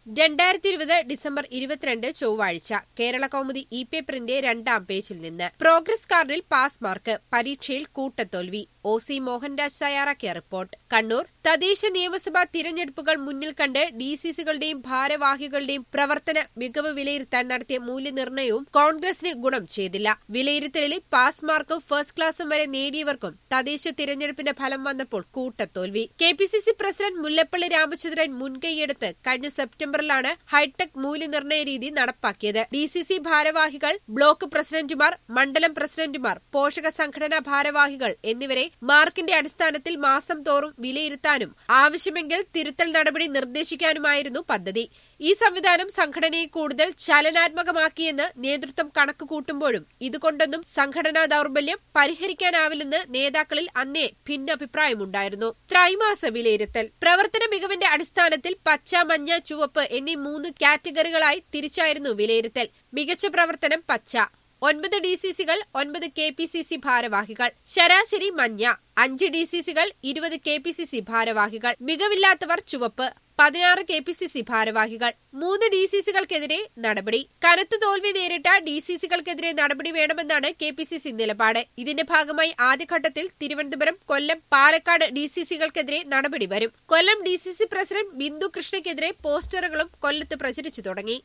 രണ്ടായിരത്തി ഇരുപത് ഡിസംബർ ഇരുപത്തിരണ്ട് ചൊവ്വാഴ്ച കേരള കൗമുദി ഇ പേപ്പറിന്റെ രണ്ടാം പേജിൽ നിന്ന് പ്രോഗ്രസ് കാർഡിൽ പാസ് മാർക്ക് പരീക്ഷയിൽ കൂട്ടത്തോൽവി ഒ സി മോഹൻരാജ് തയ്യാറാക്കിയ റിപ്പോർട്ട് കണ്ണൂർ തദ്ദേശ നിയമസഭാ തിരഞ്ഞെടുപ്പുകൾ മുന്നിൽ കണ്ട് ഡിസിസികളുടെയും ഭാരവാഹികളുടെയും പ്രവർത്തന മികവ് വിലയിരുത്താൻ നടത്തിയ മൂല്യനിർണ്ണയവും കോൺഗ്രസിന് ഗുണം ചെയ്തില്ല വിലയിരുത്തലിൽ പാസ് മാർക്കും ഫസ്റ്റ് ക്ലാസും വരെ നേടിയവർക്കും തദ്ദേശ തിരഞ്ഞെടുപ്പിന്റെ ഫലം വന്നപ്പോൾ കൂട്ടത്തോൽവി K P C C president Mullappally Ramachandran മുൻകൈയെടുത്ത് കഴിഞ്ഞ സെപ്റ്റംബറിലാണ് ഹൈടെക് മൂല്യനിർണ്ണയ രീതി നടപ്പാക്കിയത് ഡി സി സി ഭാരവാഹികൾ ബ്ലോക്ക് പ്രസിഡന്റുമാർ മണ്ഡലം പ്രസിഡന്റുമാർ പോഷക സംഘടനാ ഭാരവാഹികൾ എന്നിവരെ മാർക്കിന്റെ അടിസ്ഥാനത്തിൽ മാസം തോറും വിലയിരുത്താനും ആവശ്യമെങ്കിൽ തിരുത്തൽ നടപടി നിർദ്ദേശിക്കാനുമായിരുന്നു പദ്ധതി ഈ സംവിധാനം സംഘടനയെ കൂടുതൽ ചലനാത്മകമാക്കിയെന്ന് നേതൃത്വം കണക്ക് കൂട്ടുമ്പോഴും ഇതുകൊണ്ടൊന്നും സംഘടനാ ദൌർബല്യം പരിഹരിക്കാനാവില്ലെന്ന് നേതാക്കളിൽ അന്നേ ഭിന്നഭിപ്രായമുണ്ടായിരുന്നു ത്രൈമാസ വിലയിരുത്തൽ പ്രവർത്തന മികവിന്റെ അടിസ്ഥാനത്തിൽ പച്ച മഞ്ഞ ചുവപ്പ് എന്നീ മൂന്ന് കാറ്റഗറികളായി തിരിച്ചായിരുന്നു വിലയിരുത്തൽ മികച്ച പ്രവർത്തനം പച്ച ഒൻപത് ഡി സി സികൾ ഒൻപത് കെ പി സി സി ഭാരവാഹികൾ ശരാശരി മഞ്ഞ അഞ്ച് ഡി സി സികൾ ഇരുപത് കെ പി സി സി ഭാരവാഹികൾ മികവില്ലാത്തവർ ചുവപ്പ് പതിനാറ് കെ പി സി സി ഭാരവാഹികൾ മൂന്ന് ഡി സി സികൾക്കെതിരെ നടപടി കനത്ത തോൽവി നേരിട്ട ഡി സി സികൾക്കെതിരെ നടപടി വേണമെന്നാണ് കെ പി സി സി നിലപാട് ഇതിന്റെ ഭാഗമായി ആദ്യഘട്ടത്തിൽ തിരുവനന്തപുരം കൊല്ലം പാലക്കാട് ഡി സി സികൾക്കെതിരെ നടപടി വരും Kollam D C C president Bindu കൃഷ്ണയ്ക്കെതിരെ പോസ്റ്ററുകളും കൊല്ലത്ത് പ്രചരിച്ചു തുടങ്ങി